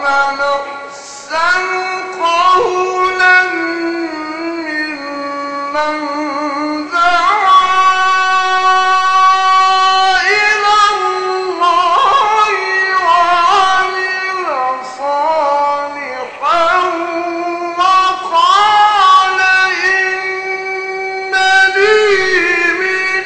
ومن أحسن قولا ممن دعا إلى الله وعمل صالحا وقال إنني من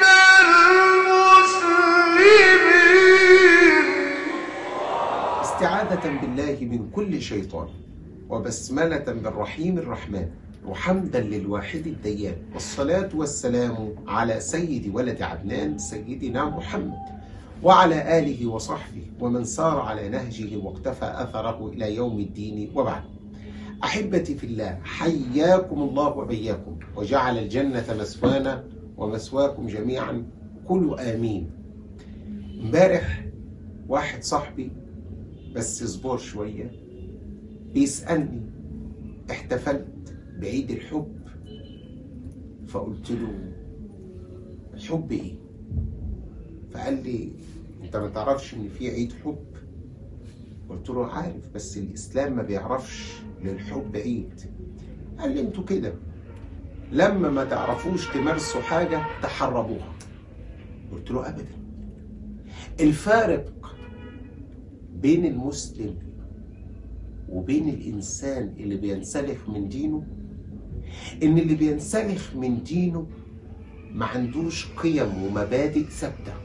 المسلمين استعاذة بالله من كل شيطان وبسملة بالرحيم الرحمن وحمدا للواحد الديان والصلاة والسلام على سيد ولد عدنان سيدنا محمد وعلى آله وصحبه ومن سار على نهجه واقتفى أثره إلى يوم الدين وبعد أحبتي في الله حياكم الله وبياكم وجعل الجنة مسوانا ومسواكم جميعا كلوا آمين امبارح واحد صاحبي بس اصبر شوية بيسألني احتفلت بعيد الحب فقلت له الحب ايه فقال لي انت ما تعرفش ان في عيد حب قلت له عارف بس الاسلام ما بيعرفش للحب عيد قال لي انتوا كده لما ما تعرفوش تمارسوا حاجة تحربوها قلت له ابدا الفارق بين المسلم وبين الإنسان اللي بينسلخ من دينه إن اللي بينسلخ من دينه ما عندوش قيم ومبادئ ثابتة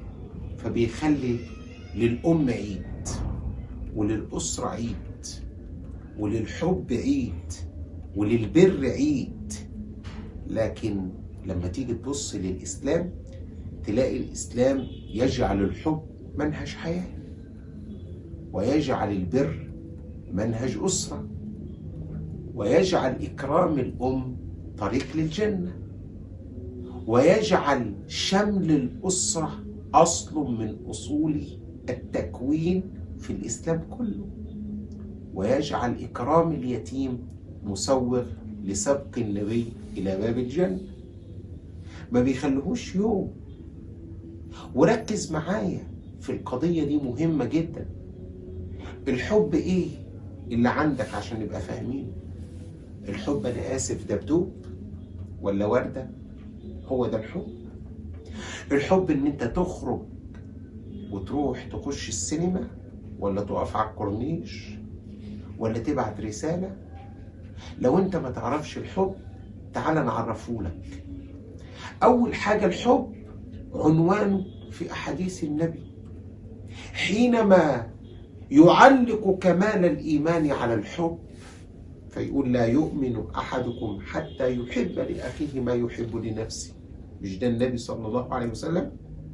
فبيخلي للأم عيد وللأسرة عيد وللحب عيد وللبر عيد لكن لما تيجي تبص للإسلام تلاقي الإسلام يجعل الحب منهج حياه ويجعل البر منهج أسرة ويجعل إكرام الأم طريق للجنة ويجعل شمل الأسرة أصل من أصول التكوين في الإسلام كله ويجعل إكرام اليتيم مسوغ لسبق النبي إلى باب الجنة ما بيخليهوش يوم وركز معايا في القضية دي مهمة جداً الحب ايه اللي عندك عشان نبقى فاهمين الحب انا اسف دبدوب ولا ورده هو ده الحب الحب ان انت تخرج وتروح تخش السينما ولا تقف على الكورنيش ولا تبعت رساله لو انت ما تعرفش الحب تعال نعرفهولك اول حاجه الحب عنوانه في احاديث النبي حينما يعلق كمال الايمان على الحب فيقول لا يؤمن احدكم حتى يحب لاخيه ما يحب لنفسه مش ده النبي صلى الله عليه وسلم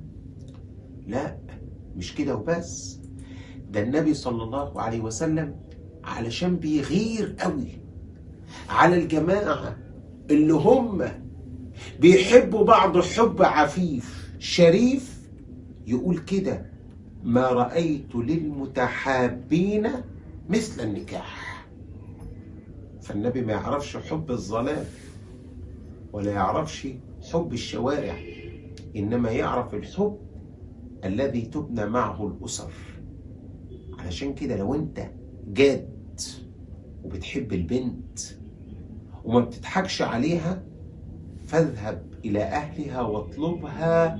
لا مش كده وبس ده النبي صلى الله عليه وسلم علشان بيغير قوي على الجماعه اللي هم بيحبوا بعض حب عفيف شريف يقول كده ما رأيت للمتحابين مثل النكاح فالنبي ما يعرفش حب الظلام ولا يعرفش حب الشوارع إنما يعرف الحب الذي تبنى معه الأسر علشان كده لو أنت جاد وبتحب البنت وما بتضحكش عليها فاذهب إلى أهلها واطلبها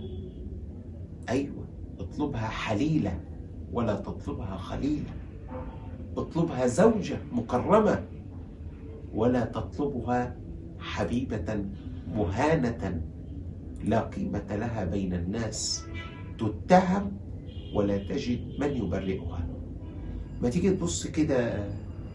أيوة اطلبها حليلة ولا تطلبها خليلة اطلبها زوجة مكرمة ولا تطلبها حبيبة مهانة لا قيمة لها بين الناس تتهم ولا تجد من يبرئها ما تيجي تبص كده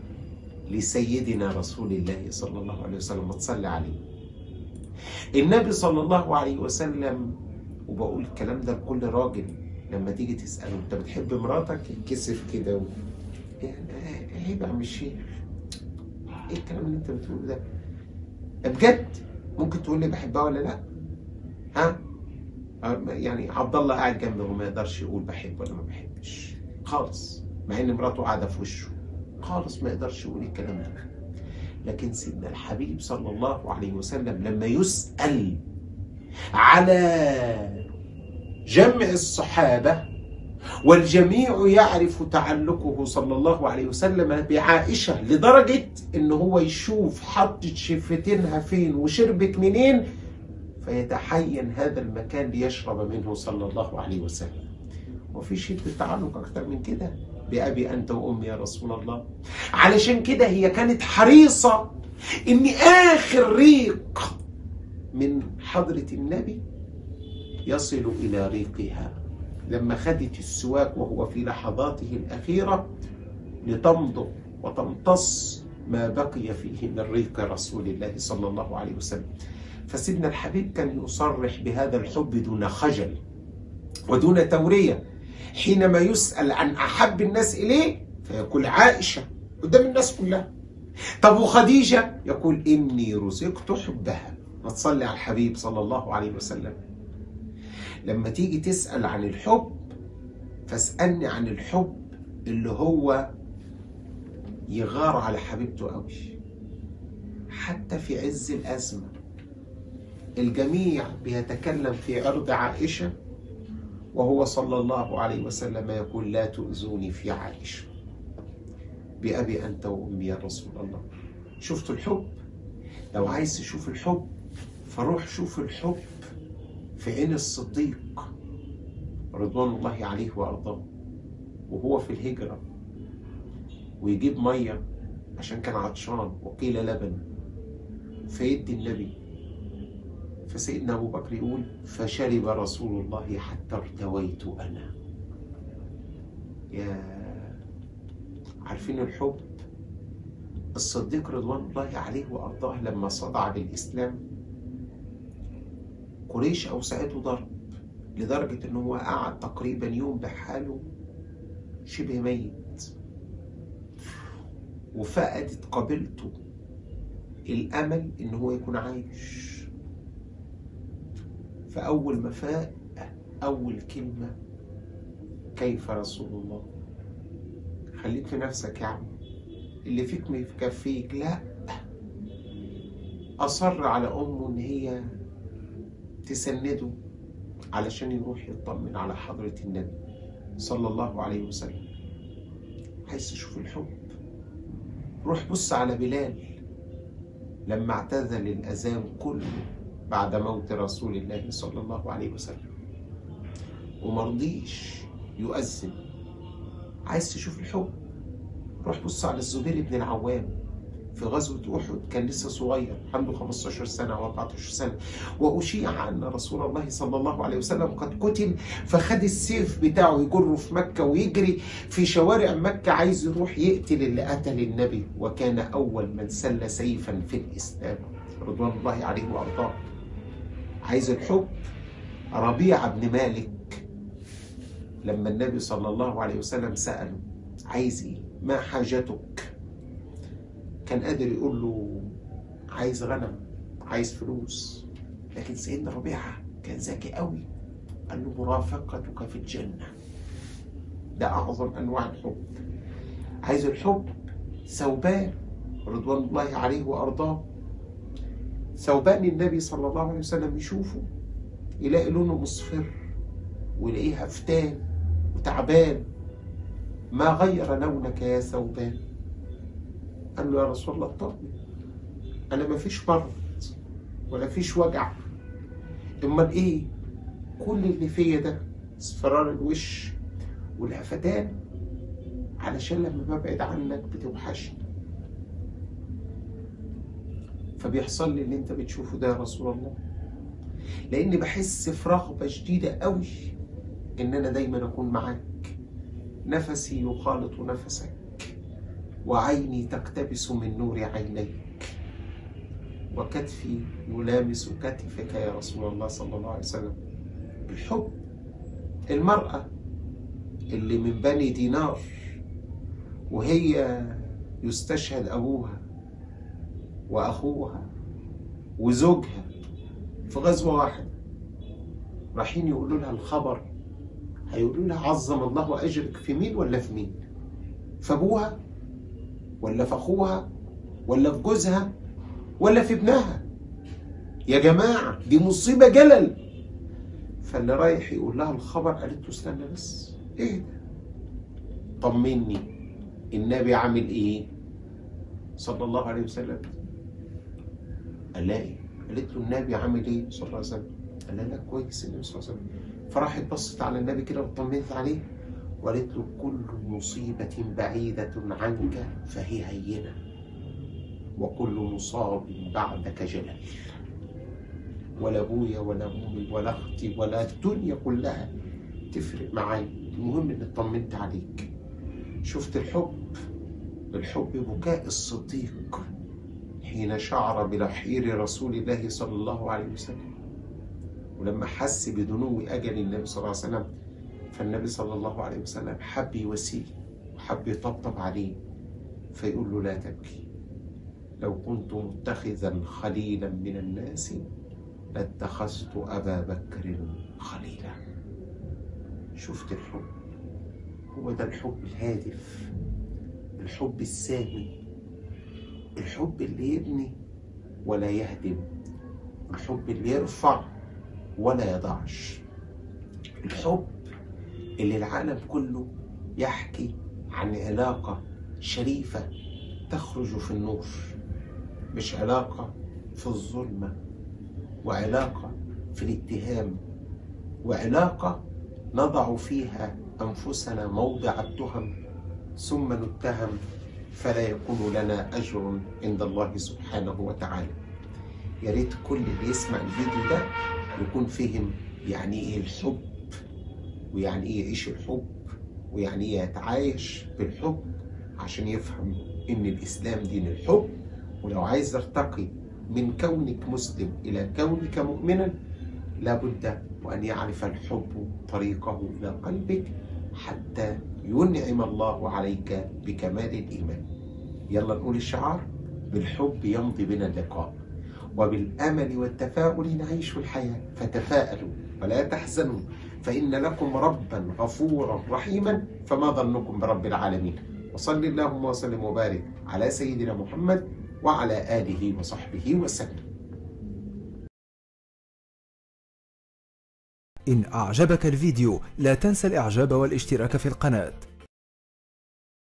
لسيدنا رسول الله صلى الله عليه وسلم وتصلي عليه النبي صلى الله عليه وسلم وبقول الكلام ده لكل راجل لما تيجي تسأله انت بتحب مراتك يتكسف كده و... يعني عيب يا عم الشيخ ايه الكلام اللي انت بتقوله ده بجد ممكن تقول لي بحبها ولا لا ها يعني عبد الله قاعد جنبه وما يقدرش يقول بحب ولا ما بحبش خالص مع ان مراته قاعده في وشه خالص ما يقدرش يقول الكلام ده لكن سيدنا الحبيب صلى الله عليه وسلم لما يسأل على جمع الصحابة والجميع يعرف تعلقه صلى الله عليه وسلم بعائشة لدرجة ان هو يشوف حطت شفتينها فين وشربت منين فيتحين هذا المكان ليشرب منه صلى الله عليه وسلم وفي شدة تعلق أكتر من كده بأبي أنت وأمي يا رسول الله علشان كده هي كانت حريصة إن آخر ريق من حضرة النبي يصل إلى ريقها لما خدت السواك وهو في لحظاته الأخيرة لتمضغ وتمتص ما بقي فيه من ريق رسول الله صلى الله عليه وسلم فسيدنا الحبيب كان يصرح بهذا الحب دون خجل ودون تورية حينما يسأل عن أحب الناس إليه فيقول عائشة قدام الناس كلها طب وخديجة يقول إني رزقت حبها ما تصلي على الحبيب صلى الله عليه وسلم لما تيجي تسأل عن الحب فاسألني عن الحب اللي هو يغار على حبيبته قوي حتى في عز الأزمة الجميع بيتكلم في عرض عائشة وهو صلى الله عليه وسلم يقول لا تؤذوني في عائشة بأبي أنت وأمي يا رسول الله شفتوا الحب لو عايز تشوف الحب فروح شوف الحب في عين الصديق رضوان الله عليه وأرضاه وهو في الهجرة ويجيب مية عشان كان عطشان وقيل لبن فيدي النبي فسيدنا أبو بكر يقول فشرب رسول الله حتى ارتويت أنا يا عارفين الحب الصديق رضوان الله عليه وأرضاه لما صدع بالإسلام قريش أوسعته ضرب لدرجة إن هو قعد تقريبا يوم بحاله شبه ميت وفقدت قبيلته الأمل إن هو يكون عايش فأول ما فاق أول كلمة كيف رسول الله خليك في نفسك يا عم اللي فيك ما يكفيك لا أصر على أمه إن هي تسنده علشان يروح يطمن على حضرة النبي صلى الله عليه وسلم عايز تشوف الحب روح بص على بلال لما اعتزل الأذان كله بعد موت رسول الله صلى الله عليه وسلم ومرضيش يؤذن عايز تشوف الحب روح بص على الزبير بن العوام في غزوة أحد كان لسه صغير عنده 15 سنة أو 14 سنة وأشيع أن رسول الله صلى الله عليه وسلم قد قتل فخد السيف بتاعه يجره في مكة ويجري في شوارع مكة عايز يروح يقتل اللي قتل النبي وكان أول من سل سيفا في الإسلام رضوان الله عليه وأرضاه عايز الحب ربيعة بن مالك لما النبي صلى الله عليه وسلم سأله عايز ايه ما حاجتك كان قادر يقول له عايز غنم عايز فلوس لكن سيدنا ربيعة كان ذكي قوي قال له مرافقتك في الجنة ده أعظم أنواع الحب عايز الحب ثوبان رضوان الله عليه وأرضاه ثوبان النبي صلى الله عليه وسلم يشوفه يلاقي لونه مصفر ويلاقيه هفتان وتعبان ما غير لونك يا ثوبان قال له يا رسول الله اطمن انا ما فيش مرض ولا فيش وجع امال ايه كل اللي فيا ده اصفرار الوش والهفتان علشان لما ببعد عنك بتوحشني فبيحصل لي اللي انت بتشوفه ده يا رسول الله لاني بحس في رغبه شديده قوي ان انا دايما اكون معاك نفسي يخالط نفسك وعيني تقتبس من نور عينيك وكتفي يلامس كتفك يا رسول الله صلى الله عليه وسلم الحب المرأة اللي من بني دينار وهي يستشهد أبوها وأخوها وزوجها في غزوة واحدة رايحين يقولوا لها الخبر هيقولوا لها عظم الله أجرك في مين ولا في مين في أبوها ولا في أخوها ولا في جوزها ولا في ابنها يا جماعة دي مصيبة جلل فاللي رايح يقول لها الخبر قالت له استنى بس اهدى طمني النبي عامل ايه صلى الله عليه وسلم قال لها ايه قالت له النبي عامل ايه صلى الله عليه وسلم قال لها لا كويس النبي صلى الله عليه وسلم فراحت بصت على النبي كده وطمنت عليه وقالت له كل مصيبة بعيدة عنك فهي هينة وكل مصاب بعدك جلل ولا ابويا ولا امي ولا اختي ولا الدنيا كلها تفرق معايا المهم اني اطمنت عليك شفت الحب الحب بكاء الصديق حين شعر بلحير رسول الله صلى الله عليه وسلم ولما حس بدنو اجل النبي صلى الله عليه وسلم فالنبي صلى الله عليه وسلم حب يواسيه وحب يطبطب عليه فيقول له لا تبكي لو كنت متخذا خليلا من الناس لاتخذت أبا بكر خليلا شفت الحب هو ده الحب الهادف الحب السامي الحب اللي يبني ولا يهدم الحب اللي يرفع ولا يضعش الحب اللي العالم كله يحكي عن علاقة شريفة تخرج في النور مش علاقة في الظلمة وعلاقة في الاتهام وعلاقة نضع فيها أنفسنا موضع التهم ثم نتهم فلا يكون لنا أجر عند الله سبحانه وتعالى يا ريت كل اللي يسمع الفيديو ده يكون فهم يعني ايه الحب ويعني ايه يعيش الحب ويعني ايه يتعايش بالحب عشان يفهم ان الاسلام دين الحب ولو عايز ترتقي من كونك مسلم الى كونك مؤمنا لابد وان يعرف الحب طريقه الى قلبك حتى ينعم الله عليك بكمال الايمان يلا نقول الشعار بالحب يمضي بنا اللقاء وبالامل والتفاؤل نعيش الحياه فتفاءلوا ولا تحزنوا فان لكم ربا غفورا رحيما فما ظنكم برب العالمين وصل اللهم وسلم وبارك على سيدنا محمد وعلى اله وصحبه وسلم إن أعجبك الفيديو لا تنسى الإعجاب والاشتراك في القناة